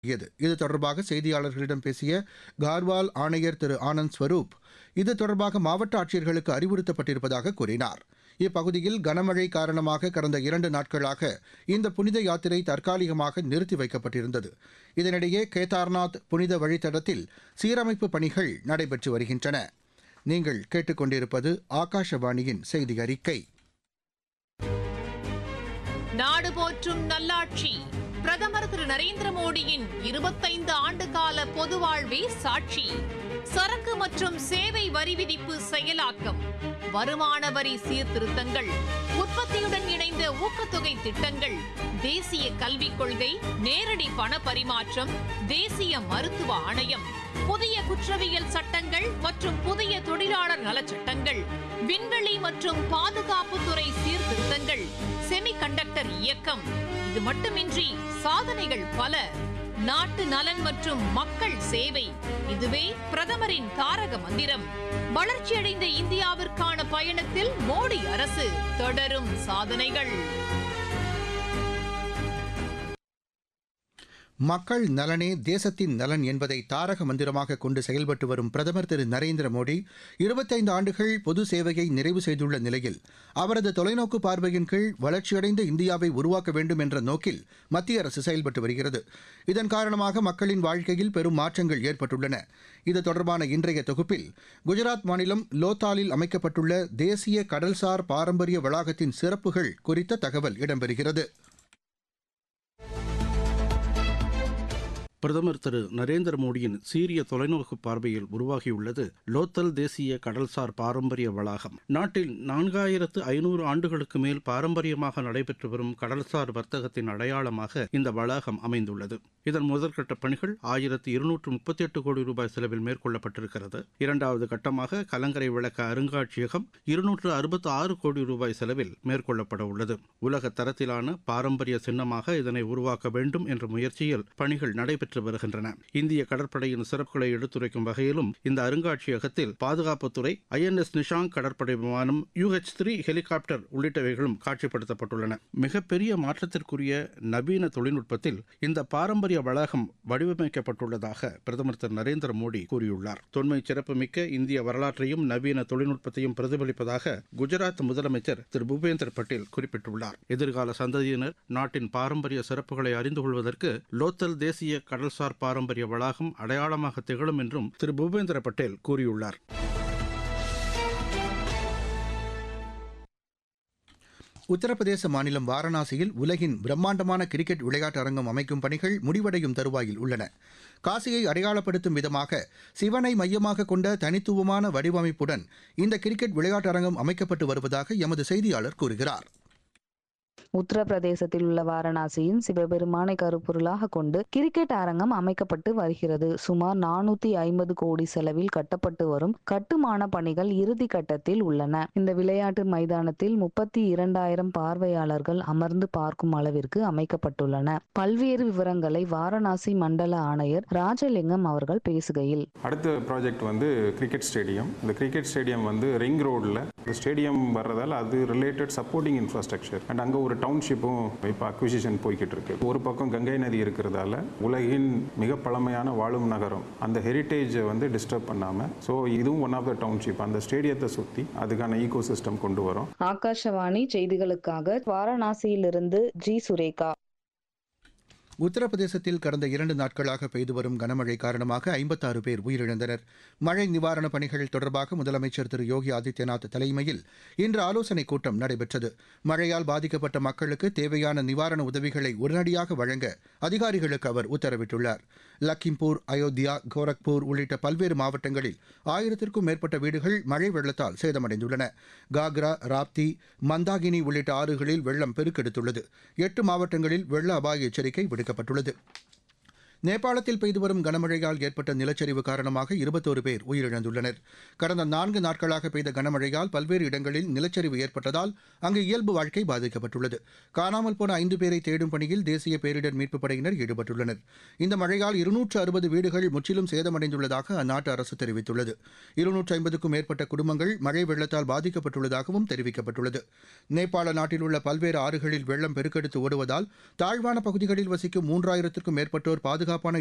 இது இது தொடர்பாக செய்தியாளர்களிடம் பேசிய கார்வால் ஆணையர் திரு ஆனந்த் ஸ்வரூப் இது தொடர்பாக மாவட்ட ஆட்சியர்களுக்கு அறிவுறுத்தப்பட்டிருப்பதாக கூறினார் இப்பகுதியில் கனமழை காரணமாக கடந்த இரண்டு நாட்களாக இந்த புனித யாத்திரை தற்காலிகமாக நிறுத்தி வைக்கப்பட்டிருந்தது இதனிடையே கேதார்நாத் புனித வழித்தடத்தில் சீரமைப்பு பணிகள் நடைபெற்று வருகின்றன நீங்கள் கேட்டுக்கொண்டிருப்பது ஆகாஷவாணியின் செய்தி அறிக்கை நாடு போற்றும் நல்லாட்சி பிரதமர் திரு நரேந்திர மோடியின் இருபத்தைந்து ஆண்டு கால பொது வாழ்வே சாட்சி சரக்கு மற்றும் சேவை வரி விதிப்பு செயலாக்கம் வருமான வரி சீர்திருத்தங்கள் உற்பத்தியுடன் இணைந்த ஊக்கத்தொகை திட்டங்கள் தேசிய கல்விக் கொள்கை நேரடி பண பரிமாற்றம் தேசிய மருத்துவ ஆணையம் புதிய குற்றவியல் சட்டங்கள் மற்றும் புதிய தொழிலாளர் நலச்சட்டங்கள் விண்வெளி மற்றும் பாதுகாப்புத்துறை சீர்திருத்தங்கள் செமிகண்டக்டர் இயக்கம் இது மட்டுமின்றி சாதனைகள் பல நாட்டு நலன் மற்றும் மக்கள் சேவை இதுவே பிரதமரின் தாரக மந்திரம் வளர்ச்சியடைந்த இந்தியாவிற்கான பயணத்தில் மோடி அரசு தொடரும் சாதனைகள் மக்கள் நலனே தேசத்தின் நலன் என்பதை தாரக மந்திரமாக கொண்டு செயல்பட்டு வரும் பிரதமர் திரு நரேந்திர மோடி இருபத்தைந்து ஆண்டுகள் பொது சேவையை நிறைவு செய்துள்ள நிலையில் அவரது தொலைநோக்கு பார்வையின் கீழ் வளர்ச்சியடைந்த இந்தியாவை உருவாக்க வேண்டும் என்ற நோக்கில் மத்திய அரசு செயல்பட்டு வருகிறது இதன் காரணமாக மக்களின் வாழ்க்கையில் பெரும் மாற்றங்கள் ஏற்பட்டுள்ளன இது தொடர்பான இன்றைய தொகுப்பில் குஜராத் மாநிலம் லோத்தாலில் அமைக்கப்பட்டுள்ள தேசிய கடல்சார் பாரம்பரிய வளாகத்தின் சிறப்புகள் குறித்த தகவல் இடம்பெறுகிறது பிரதமர் திரு நரேந்திர மோடியின் சீரிய தொலைநோக்கு பார்வையில் உருவாகியுள்ளது லோத்தல் தேசிய கடல்சார் பாரம்பரிய வளாகம் நாட்டில் நான்காயிரத்து ஐநூறு ஆண்டுகளுக்கு மேல் பாரம்பரியமாக நடைபெற்று வரும் கடல்சார் வர்த்தகத்தின் அடையாளமாக இந்த வளாகம் அமைந்துள்ளது இதன் முதற்கட்ட பணிகள் ஆயிரத்து இருநூற்று முப்பத்தி எட்டு கோடி ரூபாய் செலவில் மேற்கொள்ளப்பட்டிருக்கிறது இரண்டாவது கட்டமாக கலங்கரை விளக்க அருங்காட்சியகம் இருநூற்று அறுபத்தி ஆறு கோடி ரூபாய் செலவில் மேற்கொள்ளப்பட உள்ளது உலக தரத்திலான பாரம்பரிய சின்னமாக இதனை உருவாக்க வேண்டும் என்ற முயற்சியில் பணிகள் நடைபெற்று வருகின்றன இந்திய கடற்படையின் சிறப்புகளை எடுத்துரைக்கும் வகையிலும் இந்த அருங்காட்சியகத்தில் பாதுகாப்புத்துறை ஐஎன்எஸ் நிஷாங் கடற்படை விமானம் யூஹெச் த்ரீ ஹெலிகாப்டர் உள்ளிட்டவைகளும் காட்சிப்படுத்தப்பட்டுள்ளன மிகப்பெரிய மாற்றத்திற்குரிய நவீன தொழில்நுட்பத்தில் இந்த பாரம்பரிய வளாகம் வடிவமைக்கப்பட்டுள்ளதாக பிரதமர் திரு நரேந்திர மோடி கூறியுள்ளார் தொன்மை சிறப்புமிக்க இந்திய வரலாற்றையும் நவீன தொழில்நுட்பத்தையும் பிரதிபலிப்பதாக குஜராத் முதலமைச்சர் திரு பூபேந்தர் பட்டேல் குறிப்பிட்டுள்ளார் எதிர்கால சந்ததியினர் நாட்டின் பாரம்பரிய சிறப்புகளை அறிந்து கொள்வதற்கு லோத்தல் தேசிய கடல்சார் பாரம்பரிய வளாகம் அடையாளமாக திகழும் என்றும் திரு பூபேந்திர பட்டேல் கூறியுள்ளார் உத்தரப்பிரதேச மாநிலம் வாரணாசியில் உலகின் பிரம்மாண்டமான கிரிக்கெட் விளையாட்டு அரங்கம் அமைக்கும் பணிகள் முடிவடையும் தருவாயில் உள்ளன காசியை அடையாளப்படுத்தும் விதமாக சிவனை மையமாக கொண்ட தனித்துவமான வடிவமைப்புடன் இந்த கிரிக்கெட் விளையாட்டு அரங்கம் அமைக்கப்பட்டு வருவதாக எமது செய்தியாளர் கூறுகிறார் உத்தரப்பிரதேசத்தில் உள்ள வாரணாசியின் சிவபெருமானை கருப்பொருளாக கொண்டு கிரிக்கெட் அரங்கம் அமைக்கப்பட்டு வருகிறது சுமார் நானூத்தி ஐம்பது கோடி செலவில் கட்டப்பட்டு வரும் கட்டுமான பணிகள் இறுதி கட்டத்தில் உள்ளன இந்த விளையாட்டு மைதானத்தில் முப்பத்தி இரண்டாயிரம் பார்வையாளர்கள் அமர்ந்து பார்க்கும் அளவிற்கு அமைக்கப்பட்டுள்ளன பல்வேறு விவரங்களை வாரணாசி மண்டல ஆணையர் ராஜலிங்கம் அவர்கள் பேசுகையில் அடுத்த ப்ராஜெக்ட் வந்து கிரிக்கெட் ஸ்டேடியம் இந்த கிரிக்கெட் ஸ்டேடியம் வந்து ரிங் ரோடில் இந்த ஸ்டேடியம் வர்றதால அது ரிலேட்டட் சப்போர்ட்டிங் இன்ஃப்ராஸ்ட்ரக்சர் அண்ட் அங்கே ஒரு டவுன்ஷிப்பும் இப்போ அக்விசிஷன் போய்கிட்டு இருக்கு ஒரு பக்கம் கங்கை நதி இருக்கிறதால உலகின் மிக பழமையான வாழும் நகரம் அந்த ஹெரிட்டேஜை வந்து டிஸ்டர்ப் பண்ணாமல் ஸோ இதுவும் ஒன் ஆஃப் த டவுன்ஷிப் அந்த ஸ்டேடியத்தை சுற்றி அதுக்கான ஈகோ சிஸ்டம் கொண்டு வரும் ஆகாஷவாணி செய்திகளுக்காக வாரணாசியிலிருந்து ஜி சுரேகா உத்தரப்பிரதேசத்தில் கடந்த இரண்டு நாட்களாக பெய்து வரும் கனமழை காரணமாக ஐம்பத்தாறு பேர் உயிரிழந்தனர் மழை நிவாரணப் பணிகள் தொடர்பாக முதலமைச்சர் திரு யோகி ஆதித்யநாத் தலைமையில் இன்று ஆலோசனைக் கூட்டம் நடைபெற்றது மழையால் பாதிக்கப்பட்ட மக்களுக்கு தேவையான நிவாரண உதவிகளை உடனடியாக வழங்க அதிகாரிகளுக்கு அவர் உத்தரவிட்டுள்ளார் லக்கிம்பூர் அயோத்தியா கோரக்பூர் உள்ளிட்ட பல்வேறு மாவட்டங்களில் ஆயிரத்திற்கும் மேற்பட்ட வீடுகள் மழை வெள்ளத்தால் சேதமடைந்துள்ளன காக்ரா ராப்தி மந்தாகினி உள்ளிட்ட ஆறுகளில் வெள்ளம் பெருக்கெடுத்துள்ளது எட்டு மாவட்டங்களில் வெள்ள அபாய எச்சரிக்கை விடுக்கப்பட்டுள்ளது நேபாளத்தில் பெய்து வரும் கனமழையால் ஏற்பட்ட நிலச்சரிவு காரணமாக இருபத்தோரு பேர் உயிரிழந்துள்ளனர் கடந்த நான்கு நாட்களாக பெய்த கனமழையால் பல்வேறு இடங்களில் நிலச்சரிவு ஏற்பட்டதால் அங்கு இயல்பு வாழ்க்கை பாதிக்கப்பட்டுள்ளது காணாமல் போன ஐந்து பேரை தேடும் பணியில் தேசிய பேரிடர் மீட்புப் படையினர் ஈடுபட்டுள்ளனர் இந்த மழையால் இருநூற்று அறுபது வீடுகள் முற்றிலும் சேதமடைந்துள்ளதாக அந்நாட்டு அரசு தெரிவித்துள்ளது இருநூற்று ஐம்பதுக்கும் மேற்பட்ட குடும்பங்கள் மழை வெள்ளத்தால் பாதிக்கப்பட்டுள்ளதாகவும் தெரிவிக்கப்பட்டுள்ளது நேபாள நாட்டில் உள்ள பல்வேறு ஆறுகளில் வெள்ளம் பெருக்கெடுத்து ஓடுவதால் தாழ்வான பகுதிகளில் வசிக்கும் மூன்றாயிரத்திற்கும் மேற்பட்டோர் பாதுகாப்பு பாதுகாப்பான